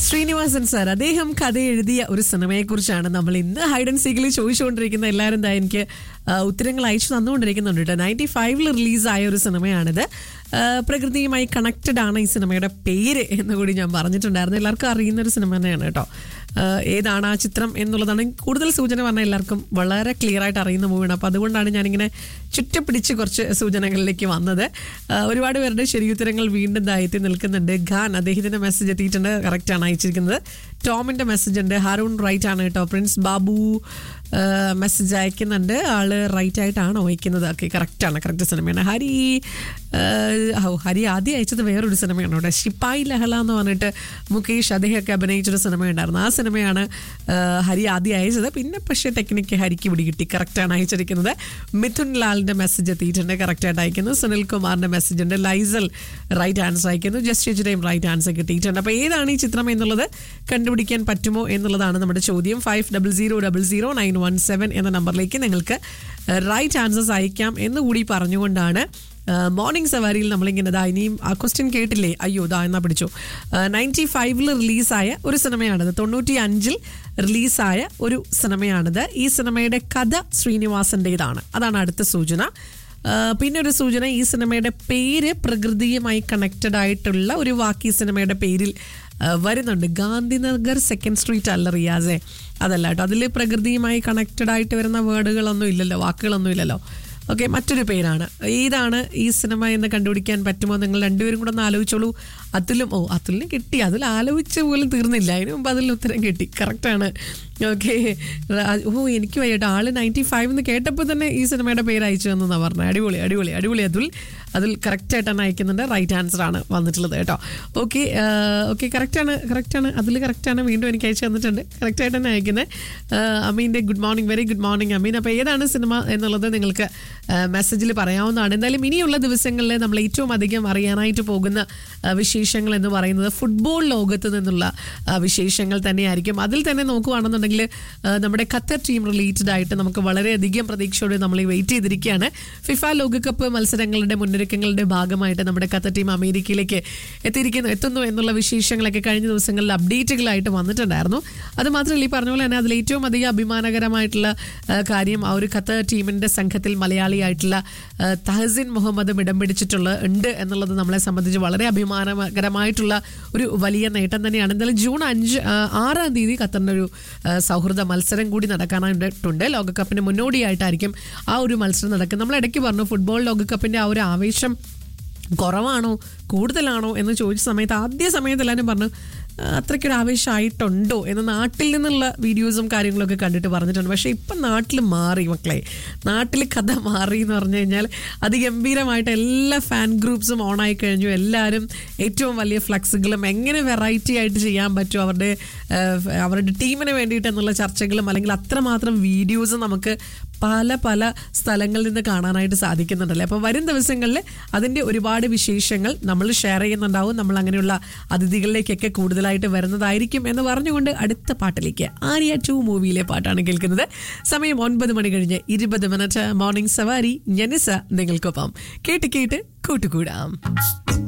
Sreenivasan sir അദ്ദേഹം കഥ എഴുതിയ ഒരു സിനിമയെ കുറിച്ചാണ് നമ്മൾ ഇന്ന് ഹൈഡ് ആൻഡ് സീക്കിൽ ചോദിച്ചുകൊണ്ടിരിക്കുന്ന എല്ലാവരും എന്താ എനിക്ക് ആ, ഉത്തരങ്ങൾ അയച്ചു തന്നുകൊണ്ടിരിക്കുന്നുണ്ട് കേട്ടോ നയൻറ്റി ഫൈവിൽ റിലീസായ ഒരു സിനിമയാണിത് ആ, പ്രകൃതിയുമായി കണക്റ്റഡ് ആണ് ഈ സിനിമയുടെ പേര് എന്ന് കൂടി ഞാൻ പറഞ്ഞിട്ടുണ്ടായിരുന്നു എല്ലാവർക്കും അറിയുന്ന ഒരു സിനിമ തന്നെയാണ് കേട്ടോ ആ, ഏതാണ് ആ ചിത്രം എന്നുള്ളതാണ് കൂടുതൽ സൂചന പറഞ്ഞാൽ എല്ലാവർക്കും വളരെ ക്ലിയർ ആയിട്ട് അറിയുന്ന മൂവിയാണ് അപ്പോൾ അതുകൊണ്ടാണ് ഞാനിങ്ങനെ ചുറ്റപ്പിടിച്ച് കുറച്ച് സൂചനകളിലേക്ക് വന്നത് ആ, ഒരുപാട് പേരുടെ ശരിയുത്തരങ്ങൾ വീണ്ടും ദാ എത്തി നിൽക്കുന്നുണ്ട് ഖാൻ അദ്ദേഹത്തിന്റെ മെസ്സേജ് എത്തിയിട്ടുണ്ട് കറക്റ്റാണ് അയച്ചിരിക്കുന്നത് ടോമിന്റെ മെസ്സേജ് ഉണ്ട് ഹാരൂൺ റൈറ്റ് ആണ് കേട്ടോ പ്രിൻസ് ബാബു മെസ്സേജ് അയക്കുന്നുണ്ട് ആള് റൈറ്റ് ആയിട്ടാണോ അയക്കുന്നത് ഓക്കെ കറക്റ്റാണ് കറക്റ്റ് സിനിമയാണ് ഹരി ആ, ഓ ഹരി ആദ്യം അയച്ചത് വേറൊരു സിനിമയാണ് കേട്ടോ ഷിപ്പായി ലഹള എന്ന് പറഞ്ഞിട്ട് മുകേഷ് അദ്ദേഹമൊക്കെ അഭിനയിച്ചൊരു സിനിമയുണ്ടായിരുന്നു ആ സിനിമയാണ് ആ, ഹരി ആദ്യം അയച്ചത് പിന്നെ പക്ഷേ ടെക്നിക്ക് ഹരിക്ക് പിടി കിട്ടി കറക്റ്റാണ് അയച്ചിരിക്കുന്നത് മിഥുൻ ലാലിന്റെ മെസ്സേജ് എത്തിയിട്ടുണ്ട് കറക്റ്റായിട്ട് അയക്കുന്നു സുനിൽ കുമാറിന്റെ മെസ്സേജ് ഉണ്ട് ലൈസൽ റൈറ്റ് ആൻസർ അയക്കുന്നു ജസ്റ്റ് ചേച്ചിയുടെയും റൈറ്റ് ആൻസർ കിട്ടിയിട്ടുണ്ട് അപ്പോൾ ഏതാണ് ഈ ചിത്രം എന്നുള്ളത് കണ്ടുപിടിക്കാൻ പറ്റുമോ എന്നുള്ളതാണ് നമ്മുടെ ചോദ്യം five double zero double zero nine one seven എന്ന നമ്പറിലേക്ക് നിങ്ങൾക്ക് റൈറ്റ് ആൻസേഴ്സ് അയക്കാം എന്ന് കൂടി പറഞ്ഞുകൊണ്ടാണ് മോർണിംഗ് സവാരിയിൽ നമ്മളിങ്ങനെ ദാ ഇനിയും ആ ക്വസ്റ്റ്യൻ കേട്ടില്ലേ അയ്യോ ദാ എന്നാ പിടിച്ചു നയൻറ്റി ഫൈവിൽ റിലീസായ ഒരു സിനിമയാണിത് തൊണ്ണൂറ്റി അഞ്ചിൽ റിലീസായ ഒരു സിനിമയാണിത് ഈ സിനിമയുടെ കഥ ശ്രീനിവാസൻ്റെതാണ് അതാണ് അടുത്ത സൂചന ആ, പിന്നെ ഒരു സൂചന ഈ സിനിമയുടെ പേര് പ്രകൃതിയുമായി കണക്റ്റഡ് ആയിട്ടുള്ള ഒരു വാക്ക് ഈ സിനിമയുടെ പേരിൽ ആ, വരുന്നുണ്ട് ഗാന്ധിനഗർ സെക്കൻഡ് സ്ട്രീറ്റ് അല്ല റിയാസെ അതല്ല കേട്ടോ അതിൽ പ്രകൃതിയുമായി കണക്റ്റഡ് ആയിട്ട് വരുന്ന വേർഡുകളൊന്നും ഇല്ലല്ലോ വാക്കുകളൊന്നും ഇല്ലല്ലോ ഓക്കെ മറ്റൊരു പേരാണ് ഏതാണ് ഈ സിനിമ എന്ന് കണ്ടുപിടിക്കാൻ പറ്റുമോ നിങ്ങൾ രണ്ടുപേരും കൂടെ ഒന്ന് ആലോചിച്ചോളൂ അതിലും ഓ അതിലിന് കിട്ടി അതിൽ ആലോചിച്ച് പോലും തീർന്നില്ല അതിന് മുമ്പ് അതിൽ ഉത്തരം കിട്ടി കറക്റ്റാണ് ഓക്കെ ഓ എനിക്ക് വയ്യട്ടോ ആള് നയൻറ്റി ഫൈവ് എന്ന് കേട്ടപ്പോൾ തന്നെ ഈ സിനിമയുടെ പേര് അയച്ചു തന്നെന്നാണ് പറഞ്ഞത് അടിപൊളി അടിപൊളി അടിപൊളി അതിൽ അതിൽ കറക്റ്റായിട്ട് തന്നെ അയക്കുന്നുണ്ട് റൈറ്റ് ആൻസർ ആണ് വന്നിട്ടുള്ളത് കേട്ടോ ഓക്കെ ഓക്കെ കറക്റ്റാണ് കറക്റ്റാണ് അതിൽ കറക്റ്റാണ് വീണ്ടും എനിക്ക് അയച്ചു തന്നിട്ടുണ്ട് കറക്റ്റായിട്ട് തന്നെ അയക്കുന്നത് അമീൻ്റെ good morning very good morning Ameen അപ്പോൾ ഏതാണ് സിനിമ എന്നുള്ളത് നിങ്ങൾക്ക് മെസ്സേജിൽ പറയാവുന്നതാണ് എന്തായാലും ഇനിയുള്ള ദിവസങ്ങളിൽ നമ്മൾ ഏറ്റവും അധികം അറിയാനായിട്ട് പോകുന്ന ആ, വിശേഷങ്ങൾ എന്ന് പറയുന്നത് ഫുട്ബോൾ ലോകത്ത് നിന്നുള്ള ആ, വിശേഷങ്ങൾ തന്നെയായിരിക്കും അതിൽ തന്നെ നോക്കുകയാണെന്നുണ്ടെങ്കിൽ ആ, നമ്മുടെ ഖത്തർ ടീം റിലേറ്റഡ് ആയിട്ട് നമുക്ക് വളരെയധികം പ്രതീക്ഷയോടെ നമ്മൾ വെയിറ്റ് ചെയ്തിരിക്കുകയാണ് ഫിഫ ലോകകപ്പ് മത്സരങ്ങളുടെ മുന്നൊരുക്കങ്ങളുടെ ഭാഗമായിട്ട് നമ്മുടെ ഖത്തർ ടീം അമേരിക്കയിലേക്ക് എത്തിയിരിക്കുന്നു എത്തുന്നു എന്നുള്ള വിശേഷങ്ങളൊക്കെ കഴിഞ്ഞ ദിവസങ്ങളിൽ അപ്ഡേറ്റുകളായിട്ട് വന്നിട്ടുണ്ടായിരുന്നു അത് മാത്രമല്ല ഈ പറഞ്ഞ പോലെ തന്നെ അതിൽ ഏറ്റവും അധികം അഭിമാനകരമായിട്ടുള്ള ആ, കാര്യം ആ ഒരു ഖത്തർ ടീമിന്റെ സംഘത്തിൽ മലയാളിയായിട്ടുള്ള ആ, തഹസിൻ മുഹമ്മദും ഇടം പിടിച്ചിട്ടുള്ള ഉണ്ട് എന്നുള്ളത് നമ്മളെ സംബന്ധിച്ച് വളരെ അഭിമാനകരമായിട്ടുള്ള ഒരു വലിയ നേട്ടം തന്നെയാണ് എന്തായാലും ജൂൺ അഞ്ച് ആ, ആറാം തീയതി ഖത്തറിൻ്റെ ഒരു ആ, സൗഹൃദ മത്സരം കൂടി നടക്കാനായിട്ടുണ്ട് ലോകകപ്പിന് മുന്നോടിയായിട്ടായിരിക്കും ആ ഒരു മത്സരം നടക്കുന്നത് നമ്മൾ ഇടയ്ക്ക് പറഞ്ഞു ഫുട്ബോൾ ലോകകപ്പിന്റെ ആ ഒരു ആവേശം കുറവാണോ കൂടുതലാണോ എന്ന് ചോദിച്ച സമയത്ത് ആദ്യ സമയത്ത് എല്ലാവരും പറഞ്ഞു "ആ, അത്രയ്ക്കൊരു ആവേശമായിട്ടുണ്ടോ എന്ന് നാട്ടിൽ നിന്നുള്ള വീഡിയോസും കാര്യങ്ങളൊക്കെ കണ്ടിട്ട് പറഞ്ഞിട്ടുണ്ട് പക്ഷേ ഇപ്പം നാട്ടിൽ മാറി മക്കളെ നാട്ടിൽ കഥ മാറി എന്ന് പറഞ്ഞു കഴിഞ്ഞാൽ അതിഗംഭീരമായിട്ട് എല്ലാ ഫാൻ ഗ്രൂപ്പ്സും ഓണായി കഴിഞ്ഞു എല്ലാവരും ഏറ്റവും വലിയ ഫ്ലക്സുകളും എങ്ങനെ വെറൈറ്റി ആയിട്ട് ചെയ്യാൻ പറ്റും അവരുടെ ആ, അവരുടെ ടീമിന് വേണ്ടിയിട്ട് എന്നുള്ള ചർച്ചകളും അല്ലെങ്കിൽ അത്രമാത്രം വീഡിയോസും നമുക്ക് പല പല സ്ഥലങ്ങളിൽ നിന്ന് കാണാനായിട്ട് സാധിക്കുന്നുണ്ടല്ലേ അപ്പോൾ വരും ദിവസങ്ങളിൽ അതിൻ്റെ ഒരുപാട് വിശേഷങ്ങൾ നമ്മൾ ഷെയർ ചെയ്യുന്നുണ്ടാവും നമ്മൾ അങ്ങനെയുള്ള അതിഥികളിലേക്കൊക്കെ കൂടുതലായിട്ട് വരുന്നതായിരിക്കും എന്ന് പറഞ്ഞുകൊണ്ട് അടുത്ത പാട്ടിലേക്ക് ആര്യ ടു മൂവിയിലെ പാട്ടാണ് കേൾക്കുന്നത് സമയം ഒൻപത് മണി കഴിഞ്ഞ് ഇരുപത് മിനിറ്റ് മോർണിംഗ് സവാരി ഞനിസ നിങ്ങൾക്കൊപ്പം കേട്ട് കേട്ട് കൂട്ടുകൂടാം